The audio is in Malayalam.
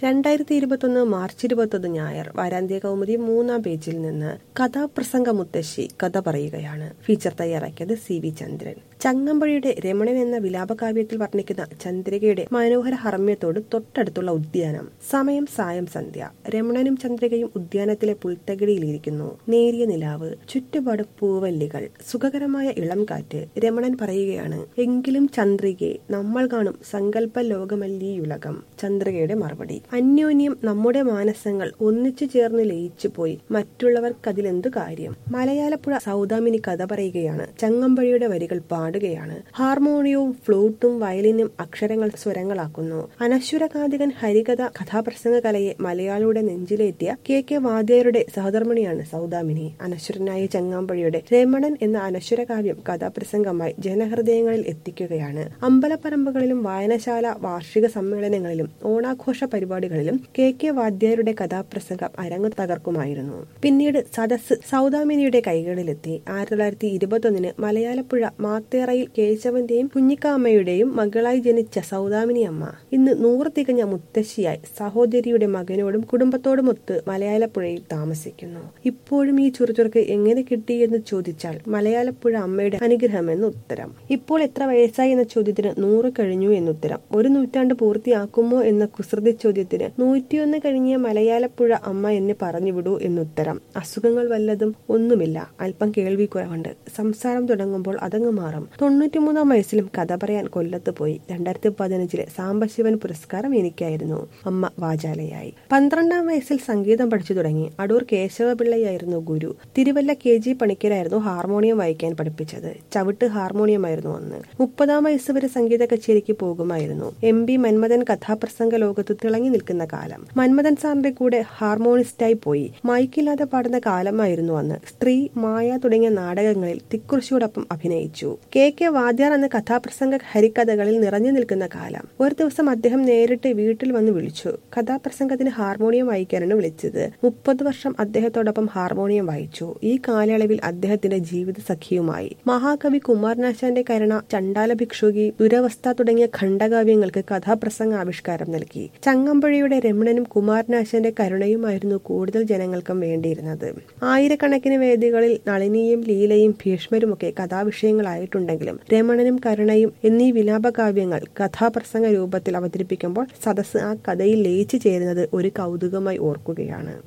രണ്ടായിരത്തി ഇരുപത്തൊന്ന് മാർച്ച് ഇരുപത്തൊന്ന് ഞായർ വാരാന്ത്യ കൗമുദി മൂന്നാം പേജിൽ നിന്ന് കഥാപ്രസംഗ മുത്തശ്ശി കഥ പറയുകയാണ് ഫീച്ചർ തയ്യാറാക്കിയത് സി വി ചന്ദ്രൻ ചങ്ങമ്പുഴയുടെ രമണൻ എന്ന വിലാപകാവ്യത്തിൽ വർണ്ണിക്കുന്ന ചന്ദ്രികയുടെ മനോഹര ഹർമ്മ്യത്തോട് തൊട്ടടുത്തുള്ള ഉദ്യാനം സമയം സായം സന്ധ്യ രമണനും ചന്ദ്രികയും ഉദ്യാനത്തിലെ പുൽത്തകിടിയിലിരിക്കുന്നു നേരിയ നിലാവ് ചുറ്റുപാടും പൂവല്ലികൾ സുഖകരമായ ഇളം കാറ്റ് രമണൻ പറയുകയാണ് എങ്കിലും ചന്ദ്രികയെ നമ്മൾ കാണും സങ്കല്പ ലോകമല്ലീയുലകം ചന്ദ്രികയുടെ മറുപടി അന്യോന്യം നമ്മുടെ മാനസങ്ങൾ ഒന്നിച്ചു ചേർന്ന് ലയിച്ചു പോയി മറ്റുള്ളവർക്കതിലെന്തു കാര്യം മലയാളപ്പുഴ സൗദാമിനി കഥ പറയുകയാണ് ചങ്ങമ്പഴിയുടെ വരികൾ പാടുകയാണ് ഹാർമോണിയവും ഫ്ലൂട്ടും വയലിനും അക്ഷരങ്ങൾ സ്വരങ്ങളാക്കുന്നു അനശ്വരകാതികൻ ഹരികഥ കഥാപ്രസംഗ കലയെ മലയാളിയുടെ നെഞ്ചിലേറ്റിയ കെ കെ വാദ്യരുടെ സഹധർമ്മിണിയാണ് സൗദാമിനി അനശ്വരനായ ചങ്ങാമ്പഴിയുടെ രമണൻ എന്ന അനശ്വരകാവ്യം കഥാപ്രസംഗമായി ജനഹൃദയങ്ങളിൽ എത്തിക്കുകയാണ് അമ്പലപ്പറമ്പുകളിലും വായനശാല വാർഷിക സമ്മേളനങ്ങളിലും ഓണാഘോഷ പരിപാടികളിലും കെ കെ വാദ്യരുടെ കഥാപ്രസംഗം അരങ്ങു തകർക്കുമായിരുന്നു പിന്നീട് സദസ് സൗദാമിനിയുടെ കൈകളിലെത്തി ആയിരത്തി തൊള്ളായിരത്തി ഇരുപത്തൊന്നിന് മലയാളപ്പുഴ മാത്തേറയിൽ കേശവന്റെയും കുഞ്ഞിക്കാമ്മയുടെയും മകളായി ജനിച്ച സൗദാമിനി അമ്മ ഇന്ന് നൂറ് തികഞ്ഞ മുത്തശ്ശിയായി സഹോദരിയുടെ മകനോടും കുടുംബത്തോടുമൊത്ത് മലയാളപ്പുഴയിൽ താമസിക്കുന്നു ഇപ്പോഴും ഈ ചുറുചുറുക്ക് എങ്ങനെ കിട്ടി എന്ന് ചോദിച്ചാൽ മലയാളപ്പുഴ അമ്മയുടെ അനുഗ്രഹമെന്ന് ഉത്തരം ഇപ്പോൾ എത്ര വയസ്സായി എന്ന ചോദ്യത്തിന് നൂറ് കഴിഞ്ഞു എന്നുത്തരം ഒരു നൂറ്റാണ്ട് പൂർത്തിയാക്കുമോ എന്ന കുസൃതി ചോദ്യത്തിന് നൂറ്റിയൊന്ന് കഴിഞ്ഞ മലയാളപ്പുഴ അമ്മ എന്ന് പറഞ്ഞുവിടൂ എന്നുത്തരം അസുഖങ്ങൾ വല്ലതും ഒന്നുമില്ല അല്പം കേൾവി കുറവുണ്ട് സംസാരം തുടങ്ങുമ്പോൾ അതങ്ങ് മാറും തൊണ്ണൂറ്റിമൂന്നാം വയസ്സിലും കഥ പറയാൻ കൊല്ലത്ത് പോയി രണ്ടായിരത്തി പതിനഞ്ചിലെ സാംബശിവൻ പുരസ്കാരം എനിക്കായിരുന്നു അമ്മ വാചാലയായി പന്ത്രണ്ടാം വയസ്സിൽ സംഗീതം പഠിച്ചു തുടങ്ങി അടൂർ കേശവപിള്ളയായിരുന്നു ഗുരു തിരുവല്ല കെ ജി പണിക്കരായിരുന്നു ഹാർമോണിയം വായിക്കാൻ പഠിപ്പിച്ചത് ചവിട്ട് ഹാർമോണിയമായിരുന്നു അന്ന് മുപ്പതാം വയസ്സ് വരെ സംഗീത കച്ചേരിക്ക് പോകുമായിരുന്നു എം ബി മന്മഥൻ കഥാപ്രസംഗ ലോകത്ത് തിളങ്ങി നിൽക്കുന്ന കാലം മന്മഥൻ സാറിന്റെ കൂടെ ഹാർമോണിസ്റ്റായി പോയി മൈക്കില്ലാതെ പാടുന്ന കാലമായിരുന്നു അന്ന് സ്ത്രീ മായ തുടങ്ങിയ നാടകങ്ങളിൽ തിക്കുറിശിയോടൊപ്പം അഭിനയിച്ചു കെ കെ വാദ്യാർ എന്ന കഥാപ്രസംഗ ഹരിക്കഥകളിൽ നിറഞ്ഞു നിൽക്കുന്ന കാലം ഒരു ദിവസം അദ്ദേഹം നേരിട്ട് വീട്ടിൽ വന്ന് വിളിച്ചു കഥാപ്രസംഗത്തിന് ഹാർമോണിയം വായിക്കാനാണ് വിളിച്ചത് മുപ്പത് വർഷം അദ്ദേഹത്തോടൊപ്പം ഹാർമോണിയം വായിച്ചു ഈ കാലയളവിൽ അദ്ദേഹത്തിന്റെ ജീവിത സഖിയുമായി മഹാകവി കുമാരനാശാന്റെ കരുണ ചണ്ടാല ഭിക്ഷുകി ദുരവസ്ഥ തുടങ്ങിയ ഖണ്ഡകാവ്യങ്ങൾക്ക് കഥാപ്രസംഗ ആവിഷ്കാരം നൽകി ചങ്ങമ്പുഴയുടെ രമണനും കുമാരനാശാന്റെ കരുണയുമായിരുന്നു കൂടുതൽ ജനങ്ങൾക്കും വേണ്ടിയിരുന്നത് ആയിരക്കണക്കിന് വേദികളിൽ നളിനിയും ലീലയും ഭീഷ്മരുമൊക്കെ കഥാവിഷയങ്ങളായിട്ടുണ്ടെങ്കിലും രമണനും കരുണയും എന്നീ വിലാപകാവ്യങ്ങൾ കഥാപ്രസംഗ രൂപത്തിൽ അവതരിപ്പിക്കുമ്പോൾ സദസ്സ് ആ കഥയിൽ ലയിച്ചു ചേരുന്നത് ഒരു കൗതുകമായി ഓർക്കുകയാണ്